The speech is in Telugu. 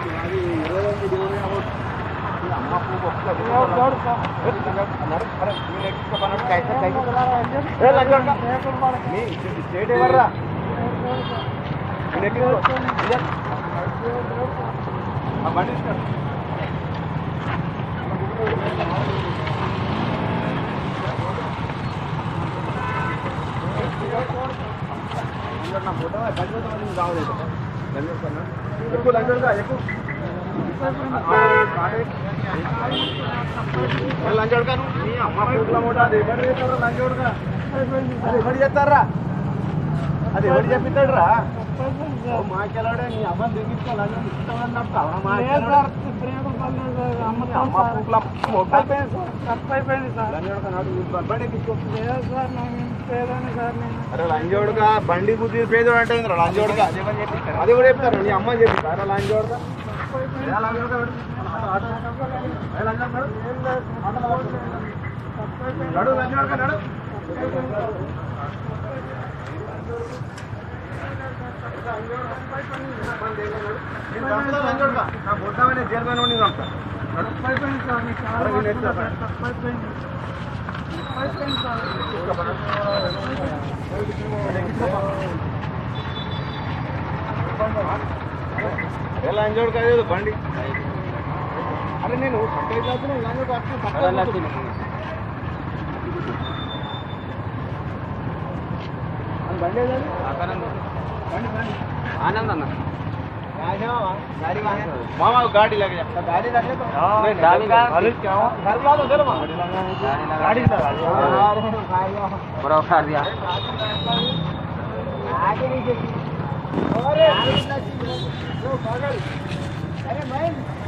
స్టేట్ ఎవర్రా బండి తీసుకో. ఎక్కువ లంచోడుగా ఎక్కువ లంచోడుగా నీ అమ్మ పూట్ల మూట అది ఎవరు చేస్తారా లంచోడుగా అది ఎవరు చేస్తారా అది ఎవరు చెప్పిస్తాడు రా మాకెళ్ళాడే నీ అమ్మ దిగించుకోవాలి ఇష్టమని నడుపుతావా మాకెళ్ళాడే అమ్మ పూట్ల మూట తప్పైపోయింది సార్ లంచోడుగా నాడు కూర్చోవాలి. బండి తీసుకో లేదు సార్ నేను పేదని సార్ నేను అరే లంజోడుగా బండి బుద్ధి పేదోడు అంటే ఏందిరా లంజోడుగా అది కూడా చెప్తారు నీ అమ్మ చెప్పి అరే లంజోడుగా ఏ లంజోడుగా పెడు. Auto, auto. ఏ లంజోడుగా నడు. ఆటోలో ఆటో. నడు లంజోడుగా నడు నేను చంపుతా లంజోడుగా. నా బుద్ధమైన జైలు పైన ఉండి చంపుతా. నడు. తప్పైపోయింది సార్ మీకు చాలా అరే, వీళ్ళు ఎట్లా సార్? తప్పైపోయింది తప్పైపోయింది సార్ ఏ లంజోడుగా లేదు బండి అరే నేను పక్కన క్లాసులో లంజోడు పక్కన బండి ఏదండి బండి బండి ఆనంద్ అన్న मामा गाड़ी लग जा गाड़ी लग जा नहीं, गाड़ी का- कॉलेज क्या हो घर ला दो चलो गाड़ी लगा पूरा उखाड़ दिया अरे अरे मैं